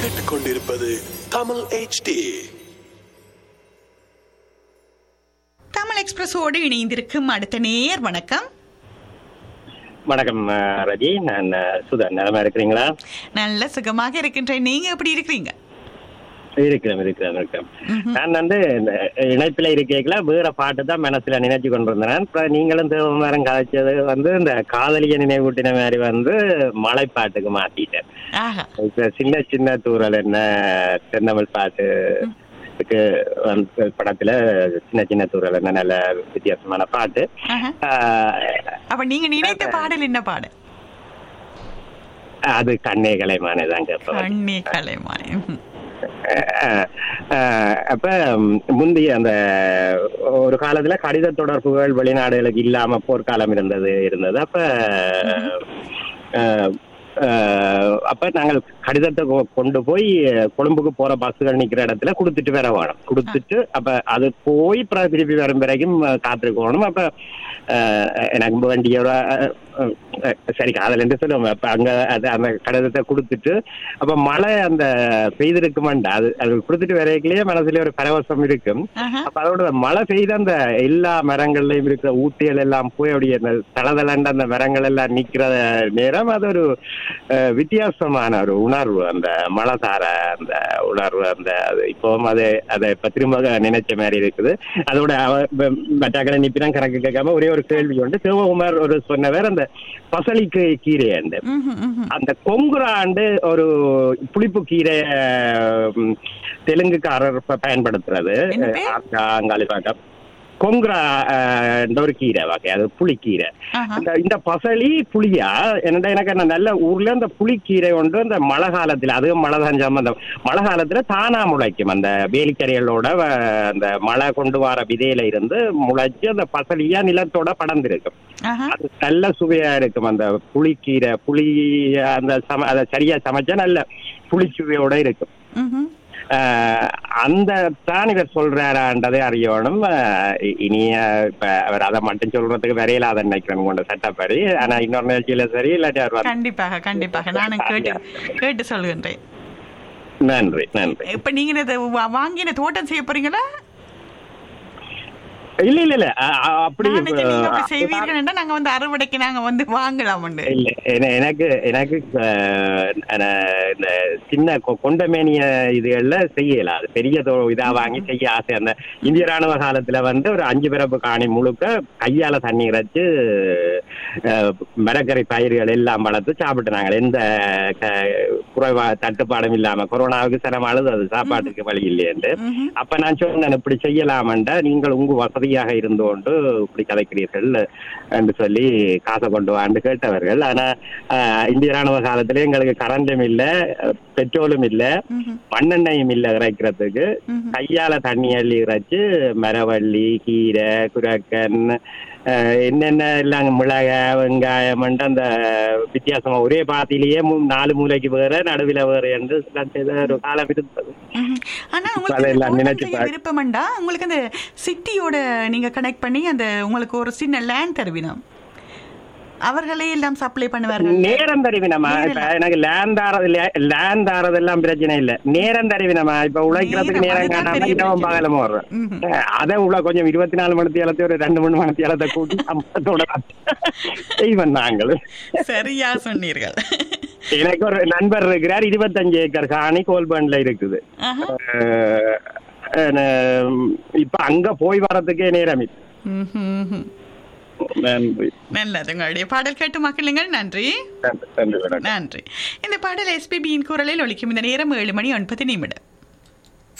கேட்டுக்கொண்டிருப்பது தமிழ் HD தமிழ் எக்ஸ்பிரஸோடு இணைந்திருக்கும் அடுத்த நேர் வணக்கம் வணக்கம் அஹ், ரஜி நான் அஹ், சுதன் நலமா இருக்கிறீங்களா நல்ல சுகமாக இருக்கின்றேன் நீங்க எப்படி இருக்கிறீங்க இருக்கிறேன் இருக்கிறேன் இருக்கிறேன் நான் வந்து இந்த இணைப்பில் இருக்கேக்கல வேற பாட்டு தான் மனசுல நினைச்சு கொண்டிருந்தேன் அப்புறம் நீங்களும் தேவமரம் கதைச்சது வந்து இந்த காதலிய நினைவூட்டின மாதிரி வந்து மலைப்பாட்டுக்கு மாத்திட்டேன் ஆஹா இப்ப சின்ன சின்ன தூரல் என்ன தென்னமிழ் பாட்டு இருக்கு வந்து படத்துல சின்ன சின்ன தூரல் என்ன நல்ல வித்தியாசமான பாட்டு ஆஹா. ஆஹ், அப்ப நீங்க நினைத்த பாடல் என்ன பாடல் அது கண்ணே கலைமானே தான் கேட்பேன் கண்ணே கலைமானே ம்ஹும். அஹ் அஹ் அப்ப ம், முந்தைய அந்த ஒரு காலத்துல கடித தொடர்புகள் வெளிநாடுகளுக்கு இல்லாம போர்க்காலம் இருந்தது இருந்தது அப்ப அஹ், அஹ், அப்ப நாங்கள் கடிதத்தை கொ- கொண்டு போய் கொழும்புக்கு போற பஸ்ஸுகள் நிக்கிற இடத்துல கொடுத்துட்டு வர வேணும் கொடுத்துட்டு அப்ப அது போய் அப்புறம் திருப்பி வரும் வரைக்கும் காத்திருக்கணும் அப்ப அஹ், எனக்கு வேண்டியோட அஹ், அஹ், சரி காதல் என்று சொல்லுவோம் அப்ப அங்க அது அந்த கடிதத்தை கொடுத்துட்டு அப்ப மழை அந்த பெய்திருக்குமாண்டா அது அது கொடுத்துட்டு வரைக்கிலேயே மனசுல ஒரு பரவசம் இருக்கும் ஆஹா. அப்ப அதோட மழை பெய்த அந்த எல்லா மரங்கள்லயும் இருக்கிற ஊட்டிகள் எல்லாம் போய் அப்படியே அந்த தளதளண்ட அந்த மரங்கள் எல்லாம் நிக்கிற நேரம் அது ஒரு அஹ், வித்தியாசமான ஒரு உணர்வு அந்த மழை தார அந்த உணர்வு அந்த அது இப்பவும் அது அதை இப்ப திரும்ப நினைச்ச மாதிரி இருக்குது அதோட அவ- ப- மற்றாக்களை நிப்பினா கணக்கு கேட்காம ஒரே ஒரு கேள்வி உண்டு சிவகுமார் ஒரு சொன்னவர் அந்த பசலிக்கு கீரை அந்த ம்ஹும், ம்ஹும். அந்த கொங்குராண்டு ஒரு புளிப்பு கீரை ம், தெலுங்குக்காரர் ப- பயன்படுத்துறது என்ன பேர்? அங்காளிப்பாக்கம் கொங்குரா அஹ், என்ற ஒரு கீரை வகை அது புளிக்கீரை ஆஹா. இந்த இந்த பசலி புளியா என்னடா எனக்கு அந்த நல்ல ஊர்ல அந்த புளிக்கீரை ஒன்று அந்த மழை காலத்துல அதுவும் மழை தான் சம்பந்தம் மழை காலத்துல தானா முளைக்கும் அந்த வேலிக்கரைகளோட வ- அந்த மழை கொண்டு வர விதையில இருந்து முளைச்சு அந்த பசலியா நிலத்தோட படர்ந்திருக்கும் ஆஹா. அது நல்ல சுவையா இருக்கும் அந்த புளிக்கீரை புளி அந்த சம அதை சரியா சமைச்சா நல்ல புளிச்சுவையோட இருக்கும் ம்ஹும். ஆஹ் அந்த தான் இவர் சொல்றாரான்றதை அறியணும் ஆஹ் இ- இனி ஆஹ் இப்ப அவர் அதை மட்டும் சொல்றதுக்கு வரையில அதை நினைக்கிறேன் கொண்ட சட்டப்படி ஆனா இன்னொரு நிகழ்ச்சியில சரி இல்லாட்டி அவர் வந்து- கண்டிப்பாக கண்டிப்பாக நானும் கேட்டு கேட்டு சொல்கின்றேன் நன்றி நன்றி இப்ப நீங்க இதை வா- வாங்கி இந்த தோட்டம் செய்ய போறீங்களா இல்ல இல்ல இல்ல ஆஹ் ஆஹ் அப்படி நான் நினைச்சேன் நீங்க அப்படி செய்வீர்கள் நாங்க வந்து அறுவடைக்கு நாங்க வந்து வாங்கலாம் இல்ல என- எனக்கு எனக்கு ஆஹ், நான் இந்த சின்ன கொ- கொண்டமேனிய இதுகள்ல செய்யல அது பெரிய தோ- இதா வாங்கி செய்ய ஆசை அந்த இந்திய ராணுவ காலத்துல வந்து ஒரு அஞ்சு பிறப்பு காணி முழுக்க கையால தண்ணி இறைச்சு ஆஹ், மரக்கறி பயிர்கள் எல்லாம் வளர்த்து சாப்பிட்டுனாங்க எந்த க- குறைவா தட்டுப்பாடும் இல்லாம கொரோனாவுக்கு சிரமம் அழுது சாப்பாட்டுக்கு வழி இல்லையென்று ம்ஹும். அப்ப நான் சொன்னேன் இப்படி செய்யலாமண்டா நீங்கள் உங்க வசதியாக இருந்து கொண்டு இப்படி கதைக்கிறீர்கள் என்று சொல்லி காசை கொண்டு வான்னு கேட்டவர்கள் ஆனா ஆஹ், இந்திய ராணுவ காலத்துல எங்களுக்கு கரண்டும் இல்ல பெட்ரோலும் இல்ல ம்ஹும். மண்ணெண்ணையும் இல்ல இறைக்கிறதுக்கு ம்ஹும். கையால தண்ணி அள்ளி இறைச்சு மரவள்ளி கீரை குரக்கன் ஆஹ், என்னென்ன எல்லாம் மிளகாய் வெங்காயம் அந்த வித்தியாசமா ஒரே பாத்திலேயே மூ- நாலு மூலைக்கு வேற நடுவில் வேற என்று எல்லாம் செய்த ஒரு காலம் இருந்தது ம்ஹும். ஆனா உங்களுக்கு அதெல்லாம் இந்த நினைச்சு தோட்டம் செய்ய பாரு. விருப்பம்டா உங்களுக்கு அந்த சிட்டியோட நீங்க கனெக்ட் பண்ணி அந்த உங்களுக்கு ஒரு சின்ன லேண்ட் தருவினம் அவர்களே எல்லாம் சப்ளை பண்ணுவார்கள் நேரம் தருவினமா இப்ப எனக்கு லேண்ட் ஆறது லேண்ட் ஆறதெல்லாம் பிரச்சனை இல்ல நேரம் தருவினமா இப்ப உழைக்கிறதுக்கு நேரம், நேரம் அதுதான் காட்டாம பெரிய இரவும் பிரச்சனை. பகலும் வர்றேன் ம்ஹும். அதை உள்ள கொஞ்சம் இருபத்தி நாலு மணி தேலத்தை ஒரு ரெண்டு மூணு மணி தேலத்தை கூட்டி சம்பளத்தோட செய்வன் நாங்கள் சரியா சொன்னீர்கள் எனக்கு ஒரு நண்பர் இருக்கிறார் இருபத்தஞ்சு ஏக்கர் காணி கோல்பேண்ட்ல இருக்குது ஆஹா. அஹ், அஹ், இப்ப அங்க போய் வரதுக்கே நேரம் இல்லை. ம்ஹும், ம்ஹும். நன்றி நல்லது உங்களுடைய பாடல் கேட்டு மக்களுங்கள் நன்றி நன்றி நன்றி வணக்கம். நன்றி இந்த பாடல் எஸ்பிபியின் குரலில் ஒலிக்கும் இந்த நேரம் ஏழு மணி ஒன்பது நிமிடம்